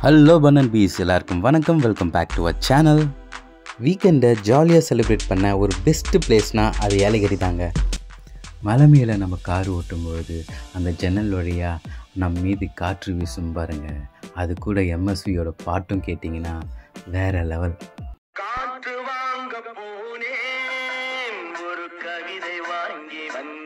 Hello பனன் பீஸ் எல்லாருக்கும் வணக்கம் welcome back to a channel வீக்கெண்டை ஜாலியாக செலிப்ரேட் பண்ண ஒரு பெஸ்ட்டு பிளேஸ்னால் அது ஏலகிரி தாங்க மலை மேலே நம்ம கார் ஓட்டும்பொழுது அந்த ஜன்னல் வழியாக நம்ம மீது காற்று வீசும் பாருங்க அது கூட எம்எஸ்வியோட பாட்டும் கேட்டிங்கன்னா வேற லெவல் காற்று வாங்க போனேன் ஒரு கவிதை வாங்கி வந்தேன்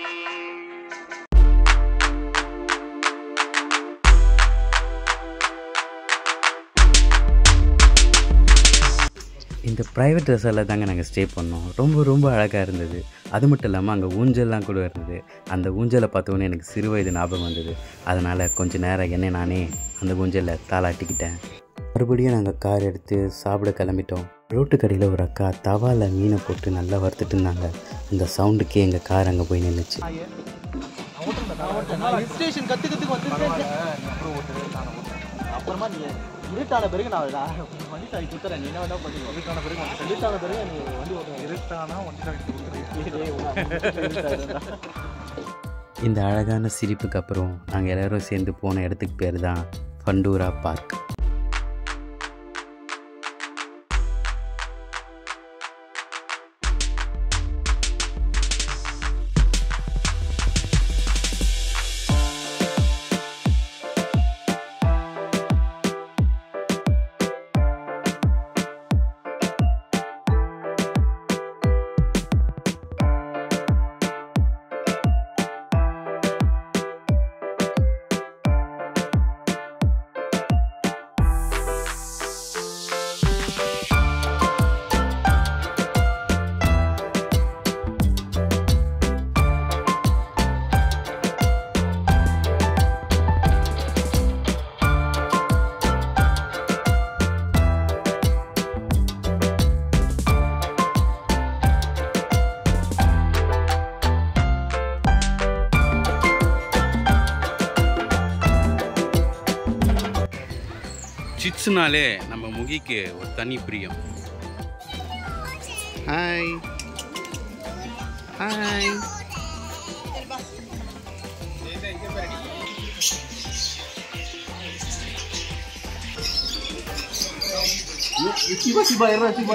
இந்த ப்ரைவேட் ரெசார்ட்டில் தாங்க நாங்கள் ஸ்டே பண்ணோம் ரொம்ப ரொம்ப அழகாக இருந்தது அது மட்டும் இல்லாமல் அங்கே ஊஞ்சல்லாம் கூட இருந்தது அந்த ஊஞ்சலை பார்த்தோன்னே எனக்கு சிறு வயது ஞாபகம் வந்தது அதனால் கொஞ்ச நேரம் என்னை நானே அந்த ஊஞ்சலில் தாளாட்டிக்கிட்டேன் மறுபடியும் நாங்கள் கார் எடுத்து சாப்பிட கிளம்பிட்டோம் ரோட்டு கடையில் ஒரு அக்கா தவால மீனை போட்டு நல்லா வறுத்துட்டு இருந்தாங்க அந்த சவுண்டுக்கே எங்கள் கார் அங்கே போய் நின்றுச்சு ஸ்டேஷன் கத்து கத்துக்கு வந்து அப்புறமா நீ இருட்டான பிறகு நான் நான் வண்டி சாவி குத்துறேன் நீ என்ன வேணா பண்ணிக்கோ இருட்டான பிறகு வந்து இருட்டான பிறகு நீ வண்டி ஓட்டுவேன் இருட்டானா வண்டி சாவி இந்த அழகான சிரிப்புக்கு அப்புறம் நாங்கள் எல்லோரும் சேர்ந்து போன இடத்துக்கு பேர் தான் ஃபண்டூரா பார்க் சிட்ஸ்னாலே நம்ம முகிக்கு ஒரு தனி பிரியம் ஹாய் ஹாய் சிவா சிவா இருடா சிவா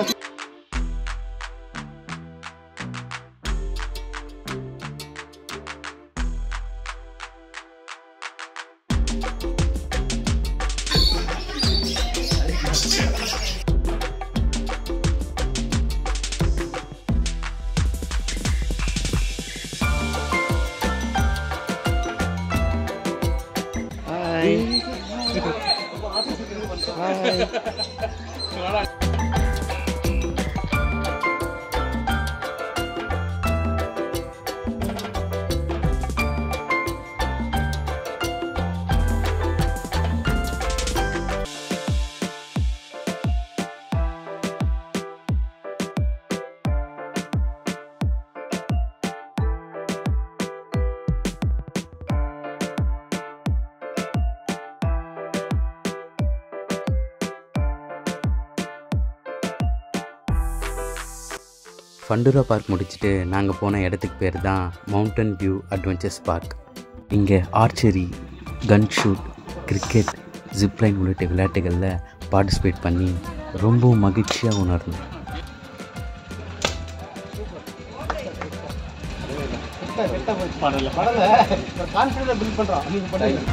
ஃபண்டூரா பார்க் முடிச்சுட்டு நாங்கள் போன இடத்துக்கு பேர் தான் மவுண்டன் வியூ அட்வென்ச்சர்ஸ் பார்க் இங்கே archery gun shoot cricket zipline உள்ளிட்ட விளையாட்டுகளில் பார்ட்டிசிபேட் பண்ணி ரொம்பவும் மகிழ்ச்சியாக உணரணும் படல படல கான்ஃபிடன்ஸ் பில்ட் பண்றான் நீங்க பண்ணுங்க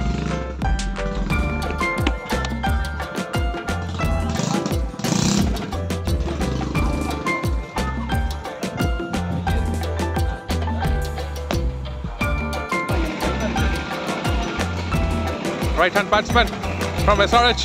Right hand batsman from SRH.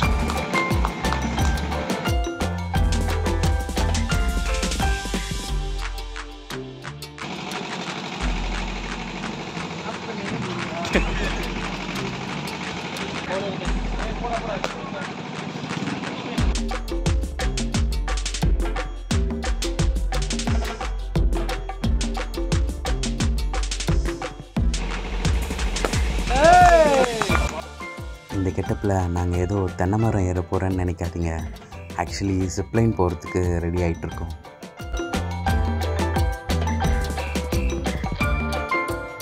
இந்த கெட்டப்பில் நாங்கள் ஏதோ தென்னை மரம் ஏற போகிறேன்னு நினைக்காதீங்க ஆக்சுவலி ஜிப்லைன் போகிறதுக்கு ரெடி ஆகிட்டுருக்கோம்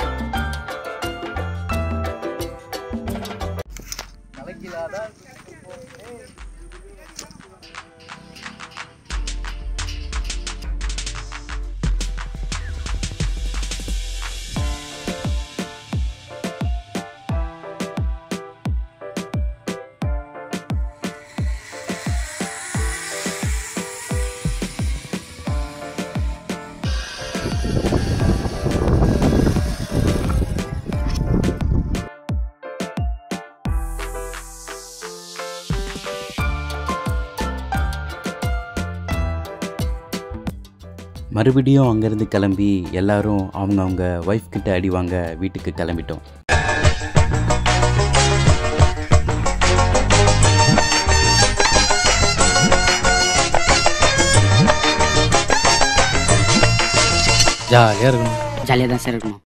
தலைக்கீழாதான் மறுபடியும் அங்கேருந்து கிளம்பி எல்லாரும் அவங்கவுங்க ஒய்ஃப் கிட்ட அடி வாங்க வீட்டுக்கு கிளம்பிட்டோம் ஜாலியாக இருக்கணும் ஜாலியாக தான் சார் இருக்கணும்